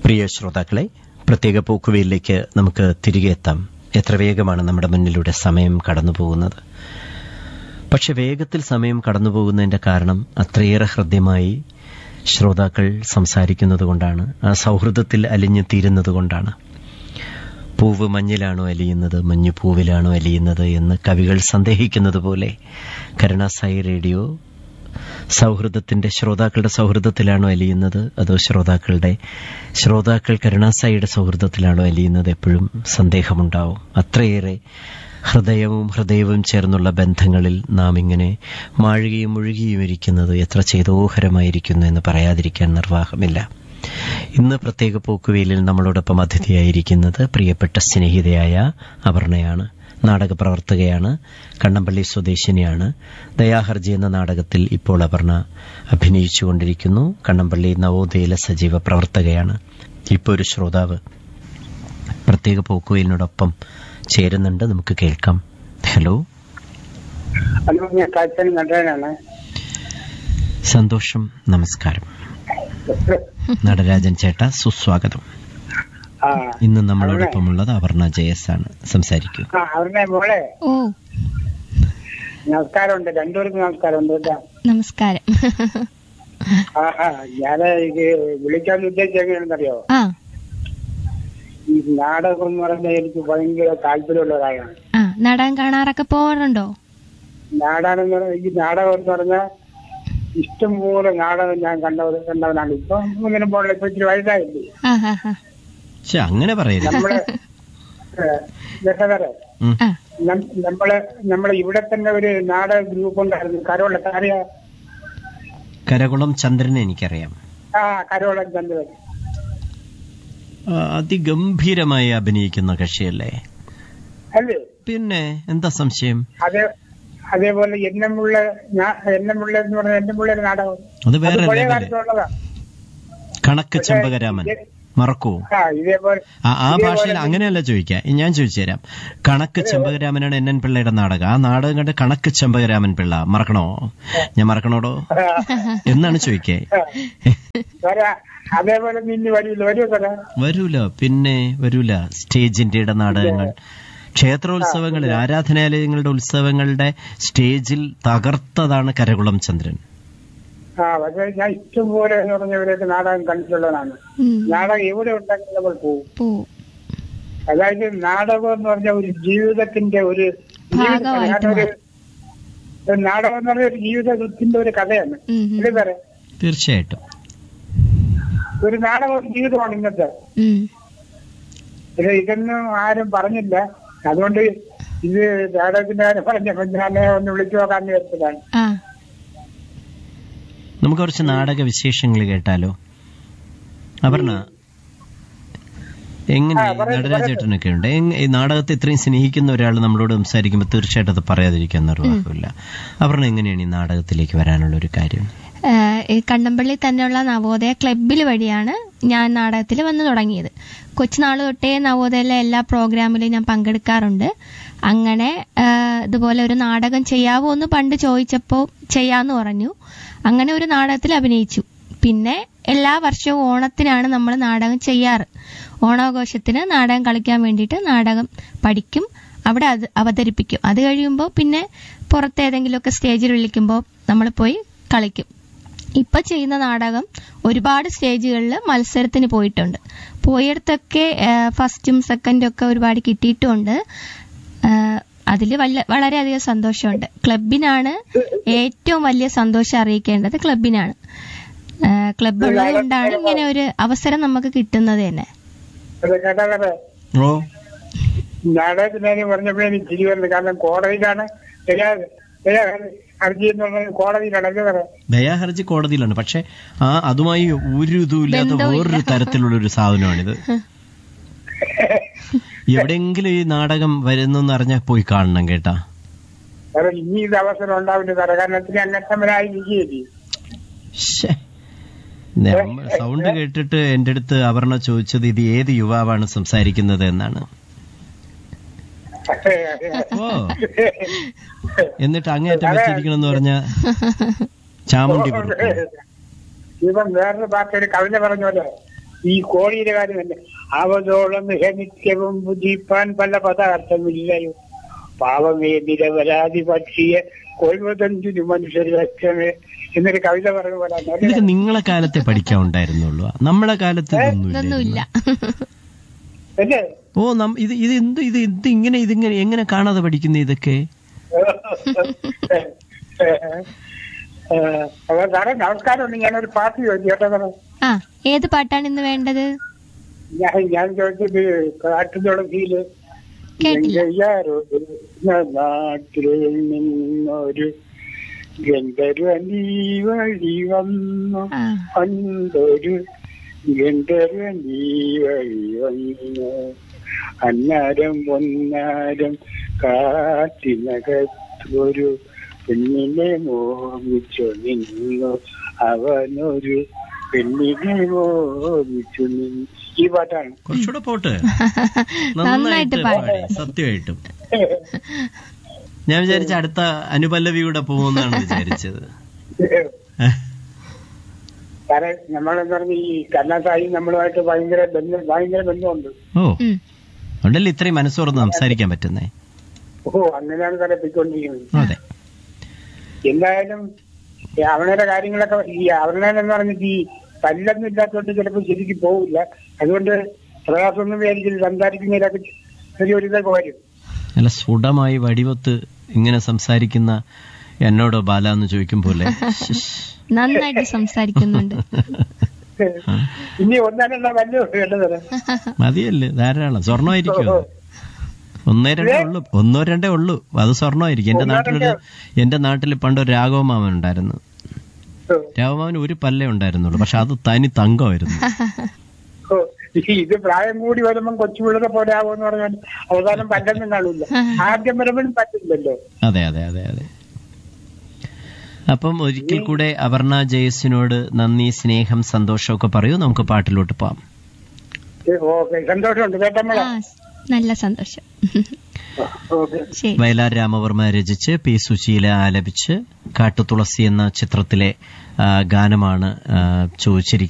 പ്രിയ ശ്രോതാക്കളെ പ്രത്യേക പോക്കുവയിലേക്ക് നമുക്ക് തിരികെ എത്താം എത്ര വേഗമാണ് നമ്മുടെ മുന്നിലൂടെ സമയം കടന്നു പോകുന്നത് പക്ഷെ വേഗത്തിൽ സമയം കടന്നു പോകുന്നതിന്റെ കാരണം അത്രയേറെ ഹൃദ്യമായി ശ്രോതാക്കൾ സംസാരിക്കുന്നത് കൊണ്ടാണ് ആ സൗഹൃദത്തിൽ അലിഞ്ഞു തീരുന്നത് കൊണ്ടാണ് പൂവ് മഞ്ഞിലാണോ അലിയുന്നത് മഞ്ഞു പൂവിലാണോ അലിയുന്നത് എന്ന് കവികൾ സന്ദേഹിക്കുന്നത് പോലെ കരുണാസായി റേഡിയോ സൗഹൃദത്തിന്റെ ശ്രോതാക്കളുടെ സൗഹൃദത്തിലാണോ അലിയുന്നത് അതോ ശ്രോതാക്കളുടെ ശ്രോതാക്കൾ കരുണാസായിയുടെ സൗഹൃദത്തിലാണോ അലിയുന്നത് എപ്പോഴും സന്ദേഹമുണ്ടാവും അത്രയേറെ ഹൃദയവും ഹൃദയവും ചേർന്നുള്ള ബന്ധങ്ങളിൽ നാം ഇങ്ങനെ മാഴുകയും മുഴുകിയും ഇരിക്കുന്നത് എത്ര ചേതോഹരമായിരിക്കുന്നു എന്ന് പറയാതിരിക്കാൻ നിർവാഹമില്ല ഇന്ന് പ്രത്യേക പോക്കുവെയിലിൽ നമ്മളോടൊപ്പം അതിഥിയായിരിക്കുന്നത് പ്രിയപ്പെട്ട സ്നേഹിതയായ അപർണയാണ് നാടക പ്രവർത്തകയാണ് കണ്ണമ്പള്ളി സ്വദേശിനിയാണ് ദയാഹർജി എന്ന നാടകത്തിൽ ഇപ്പോൾ അപർണ അഭിനയിച്ചുകൊണ്ടിരിക്കുന്നു കണ്ണമ്പള്ളി നവോദയയിലെ സജീവ പ്രവർത്തകയാണ് ഇപ്പോൾ ഒരു ശ്രോതാവ് പ്രത്യേക പോക്കുവെയിലിനോടൊപ്പം ചേരുന്നുണ്ട് നമുക്ക് കേൾക്കാം ഹലോ ഹലോ ഞാൻ കാഴ്ച നടനാണ് സന്തോഷം നമസ്കാരം നടരാജൻ ചേട്ട സുസ്വാഗതം ആ ഇന്ന് നമ്മളോടൊപ്പമുള്ളത് അപർണ ജയസ് ആണ് സംസാരിക്കൂ ആ അവരുടെ മോളെ ഓ നമസ്കാരമുണ്ട് രണ്ടുപേർക്കും നമസ്കാരമുണ്ട് കേട്ടോ നമസ്കാരം ആ ആ ഞാൻ ഇത് വിളിക്കാൻ ഉദ്ദേശിച്ചത് എങ്ങനെയാണെന്നറിയോ ആ ഈ നാടകം എന്ന് പറയുന്നത് എനിക്ക് ഭയങ്കര താല്പര്യമുള്ള ഒരാളാണ് ആ നാടകം കാണാറൊക്കെ പോവാറുണ്ടോ നാടാണെന്ന് പറഞ്ഞാൽ ഈ നാടകം എന്ന് പറഞ്ഞാൽ ഇഷ്ടംപോലെ നാടകം ഞാൻ കണ്ടവർ കണ്ടവനാണ് ഇപ്പൊ ഇങ്ങനെ പോകണില്ല ഇപ്പൊ ഇച്ചിരി വലുതായില്ലേ ആ ഹാ ഹാ പക്ഷെ അങ്ങനെ പറയരുത് നമ്മള് രസകര ഉം. ആ നമ്മള് നമ്മളെ ഇവിടെ തന്നെ ഒരു നാടക ഗ്രൂപ്പ് ഉണ്ടായിരുന്നു കരോള അറിയാ കരകുളം ചന്ദ്രനെ എനിക്കറിയാം ആ കരോളം ചന്ദ്രൻ ആ, അതിഗംഭീരമായി അഭിനയിക്കുന്ന കക്ഷിയല്ലേ അല്ലേ പിന്നെ എന്താ സംശയം അതേ അതേപോലെ എന്നമുള്ള എന്നമുള്ള എന്ന് പറഞ്ഞ എന്നമുള്ള ഒരു നാടകം അത് വേറെ പഴയ ലെവല് കാലത്തുള്ളതാ കണക്ക് ചെമ്പകരാമൻ മറക്കൂ ആ ഇതേപോലെ ആ ആ ഇതേപോലെ ഭാഷയിൽ അങ്ങനെയല്ല ചോദിക്കാം ഞാൻ ചോദിച്ചു തരാം കണക്ക് ചെമ്പകരാമനാണ് എൻ എൻ പിള്ളയുടെ നാടകം ആ നാടകം കണ്ട് കണക്ക് ചെമ്പകരാമൻ പിള്ള മറക്കണോ ഞാൻ മറക്കണോടോ എന്നാണ് ചോദിക്കേ വരാ അതേപോലെ നിന്നെ വരൂല വരൂ സാറേ വരൂല പിന്നെ വരൂല സ്റ്റേജിന്റെ നാടകങ്ങൾ ക്ഷേത്രോത്സവങ്ങളിൽ ആരാധനാലയങ്ങളുടെ ഉത്സവങ്ങളുടെ സ്റ്റേജിൽ തകർത്തതാണ് കരകുളം ചന്ദ്രൻ ആ പക്ഷേ ഞാൻ ഇഷ്ടംപോലെ എന്ന് പറഞ്ഞവരൊക്കെ നാടകം കണ്ടിട്ടുള്ളതാണ് ഉം. നാടകം എവിടെ ഉണ്ടെങ്കിലും നമ്മൾ പോകും പോവും അതായത് നാടകം എന്ന് പറഞ്ഞ ഒരു ജീവിതത്തിന്റെ ഒരു ജീവിത- ഭാഗമായിട്ട് ഞാനൊരു ഒരു നാടകം എന്ന് പറഞ്ഞ ഒരു ജീവിതത്തിന്റെ ഒരു കഥയാണ് ഉം, ഉം. അല്ലേ സാറേ തീർച്ചയായിട്ടും ഒരു നാടകം ഒരു ജീവിതമാണ് ഇന്നത്തെ ഉം. ഇത് ഇതൊന്നും ആരും പറഞ്ഞില്ല അതുകൊണ്ട് ഇത് നാടകത്തിന്റെ കാര്യം പറഞ്ഞപ്പോ ഞാൻ ഒന്ന് വിളിച്ചു നോക്കാന്ന് വെച്ചതാണ് ആ നമുക്ക് കുറച്ച് നാടക വിശേഷങ്ങൾ കേട്ടാലോ അപർണ എങ്ങനെ ആ, പറയൂ, നടരാജേട്ടനൊക്കെ ഉണ്ട് എങ്- ഈ നാടകത്തെ ഇത്രയും സ്നേഹിക്കുന്ന ഒരാൾ നമ്മളോട് സംസാരിക്കുമ്പോൾ തീർച്ചയായിട്ടും അത് പറയാതിരിക്കാൻ നിർവാഹമില്ല അപർണ എങ്ങനെയാണ് ഈ നാടകത്തിലേക്ക് വരാനുള്ള ഒരു കാര്യം ആ, ഈ കണ്ണമ്പള്ളി തന്നെയുള്ള നവോദയ ക്ലബിൽ വഴിയാണ് ഞാൻ നാടകത്തിൽ വന്നു തുടങ്ങിയത് കൊച്ചുനാൾ തൊട്ടേ നവോദയയിലെ എല്ലാ പ്രോഗ്രാമിലും ഞാൻ പങ്കെടുക്കാറുണ്ട് അങ്ങനെ ആ, ഇതുപോലെ ഒരു നാടകം ചെയ്യാവോ എന്ന് പണ്ട് ചോദിച്ചപ്പോൾ ചെയ്യാന്ന് പറഞ്ഞു അങ്ങനെ ഒരു നാടകത്തിൽ അഭിനയിച്ചു പിന്നെ എല്ലാ വർഷവും ഓണത്തിനാണ് നമ്മൾ നാടകം ചെയ്യാറ് ഓണാഘോഷത്തിന് നാടകം കളിക്കാൻ വേണ്ടിയിട്ട് നാടകം പഠിക്കും അവിടെ അത് അവതരിപ്പിക്കും അത് കഴിയുമ്പോൾ പിന്നെ പുറത്ത് ഏതെങ്കിലുമൊക്കെ സ്റ്റേജിൽ വിളിക്കുമ്പോൾ നമ്മൾ പോയി കളിക്കും ഇപ്പൊ ചെയ്യുന്ന നാടകം ഒരുപാട് സ്റ്റേജുകളിൽ മത്സരത്തിന് പോയിട്ടുണ്ട് പോയിടത്തൊക്കെ ഫസ്റ്റും സെക്കൻഡും ഒക്കെ ഒരുപാട് കിട്ടിയിട്ടുമുണ്ട് അതിൽ വല്ല വളരെയധികം സന്തോഷമുണ്ട് ക്ലബിനാണ് ഏറ്റവും വലിയ സന്തോഷം അറിയിക്കേണ്ടത് ക്ലബിനാണ് ക്ലബ് ഉള്ളത് കൊണ്ടാണ് ഇങ്ങനെ ഒരു അവസരം നമുക്ക് കിട്ടുന്നത് തന്നെ അത് കേട്ടാ സാറേ ഓ നാടകത്തിന്റെ കാര്യം പറഞ്ഞപ്പോഴേ എനിക്ക് ചിരി വരുന്നത് കാരണം കോടതിയിലാണ് ശരിയാ- ശരിയാ ഹർജി എന്ന് പറഞ്ഞത് കോടതിയിലാണ് അല്ലേ സാറേ ദയാഹർജി കോടതിയിലാണ് പക്ഷെ ആ അതുമായി ഒരു ഇതുമില്ലാത്ത ബന്ധവുമില്ല. വേറൊരു തരത്തിലുള്ള ഒരു സാധനമാണിത് എവിടെയെങ്കിലും ഈ നാടകം വരുന്നെന്ന് അറിഞ്ഞാൽ പോയി കാണണം കേട്ടാ സാറേ ഇനി ഇത് അവസരം ഉണ്ടാവില്ല സാറേ കാരണം ഇത്തിരി അന്നത്തമനായി ഇരിക്കുകയില്ലേ ശ്ശേ. നമ്മ- സൗണ്ട് കേട്ടിട്ട് എന്റെ അടുത്ത് അപർണ ചോദിച്ചത് ഇത് ഏത് യുവാവാണ് സംസാരിക്കുന്നത് എന്നാണ് ഓ എന്നിട്ട് അങ്ങേറ്റം വെച്ചിരിക്കണമെന്ന് പറഞ്ഞ ചാമുണ്ടി പുറത്ത് ഇപ്പം വേറൊരു പാർട്ടി ഒരു കവിത പറഞ്ഞ പോലെ ഈ കോഴിയുടെ കാര്യം തന്നെ അവതോളം നിത്യവും ബുദ്ധിപ്പാൻ പല പദാർത്ഥമില്ലയോ പാവമേ നിരപരാധി പക്ഷിയെ കൊൽവതഞ്ചിന് മനുഷ്യർ ലക്ഷ്യമേ എന്നൊരു കവിത പറഞ്ഞ പോലെ ഇതൊക്കെ നിങ്ങളെ കാലത്തെ പഠിക്കാൻ ഉണ്ടായിരുന്നുള്ളൂ നമ്മളെ കാലത്ത് ഇതൊന്നുമില്ല ഇതൊന്നുമില്ല അല്ലേ ഓ നം ഇത് ഇത് എന്ത് ഇത് എന്ത് ഇങ്ങനെ ഇതിങ്ങനെ എങ്ങനെ കാണാതെ പഠിക്കുന്ന ഇതൊക്കെ അപ്പൊ സാറേ നമസ്കാരമുണ്ട് ഞാനൊരു പാട്ട് ചോദിച്ചു കേട്ടോ സാറേ ആ ഏത് പാട്ടാണ് ഇന്ന് വേണ്ടത് ഞാൻ ഞാൻ ചോദിച്ചത് കാട്ടുതുളസിയില് കേട്ടില്ല നാട്ടിൽ നിന്നൊരു ഗന്ധർവനീ വഴി വന്നു ആ പണ്ടൊരു ഗന്ധർവനീ വഴി വന്നു അന്നാരം പൊന്നാരം കാട്ടിനകത്തൊരു പെണ്ണിനെ മോഹിച്ചു നിന്നു അവനൊരു പെണ്ണിനെ മോഹിച്ചു നിന്നു ഈ പാട്ടാണ് കുറച്ചുകൂടെ പോട്ട് നന്നായിട്ട് പാടി പാടി സത്യമായിട്ടും ഞാൻ വിചാരിച്ച അടുത്ത അനുപല്ലവിയുടെ പോകുമെന്നാണ് വിചാരിച്ചത് കാരണം നമ്മളെന്ന് പറഞ്ഞ ഈ കർണാസായി നമ്മളുമായിട്ട് ഭയങ്കര ബന്ധം ഭയങ്കര ബന്ധമുണ്ട് ഓ ഉം. ഉണ്ടല്ലോ ഇത്രയും മനസ്സോർന്ന് സംസാരിക്കാൻ പറ്റുന്നേ ഓ അങ്ങനെയാണ് സാറെ പോയിക്കൊണ്ടിരിക്കുന്നത് അതെ എന്തായാലും ഈ അവണയുടെ കാര്യങ്ങളൊക്കെ ഈ അവണൻ എന്ന് പറഞ്ഞിട്ട് ഈ പല്ലൊന്നും ഇല്ലാത്തതുകൊണ്ട് ചിലപ്പോൾ ശരിക്കും പോവില്ല അതുകൊണ്ട് പ്രയാസമൊന്നും വിചാരിച്ചില്ല സംസാരിക്കുന്നതിലൊക്കെ ചെറിയൊരു ഇതൊക്കെ വരും നല്ല സ്ഫുടമായി വടിവത്ത് ഇങ്ങനെ സംസാരിക്കുന്ന എന്നോട് ബാല എന്ന് ചോദിക്കും പോലെ ശ്ശ്. നന്നായിട്ട് സംസാരിക്കുന്നുണ്ട് ഇനി ഒന്നാനുള്ള വല്ല കേട്ടത് മതിയല്ലേ ധാരാളം സ്വർണ്ണമായിരിക്കും അത്. ഒന്നേ രണ്ടേ ഉള്ളൂ ഒന്നോ രണ്ടേ ഉള്ളൂ അത് സ്വർണ്ണമായിരിക്കും എന്റെ നാട്ടിലൊരു എന്റെ നാട്ടിൽ പണ്ടൊരു രാഘവമാമൻ ഉണ്ടായിരുന്നു രാഘവമാമന് ഒരു പല്ലേ ഉണ്ടായിരുന്നുള്ളൂ പക്ഷെ അത് തനി തങ്കമായിരുന്നു ഇത് പ്രായം കൂടി വരുമ്പം കൊച്ചുപിള്ളരെ പോലെ ആവുമെന്ന് പറഞ്ഞാൽ അവസാനം പല്ലൊന്നും കാണില്ല ആദ്യം വരുമ്പോഴും പറ്റില്ലല്ലോ അതെ അതെ അതെ അതെ അപ്പം ഒരിക്കൽ കൂടെ അപർണ ജയസിനോട് നന്ദി സ്നേഹം സന്തോഷമൊക്കെ പറയൂ നമുക്ക് പാട്ടിലോട്ട് പോവാം ഓക്കെ സന്തോഷമുണ്ട് കേട്ടമ്മളെ ആ നല്ല സന്തോഷം ഓക്കെ ശരി വയലാർ രാമവർമ്മ രചിച്ച് പി സുശീല ആലപിച്ച് കാട്ടുതുളസി എന്ന ചിത്രത്തിലെ ആ, ഗാനമാണ് ആ, ചോദിച്ചിരിക്കുന്നത്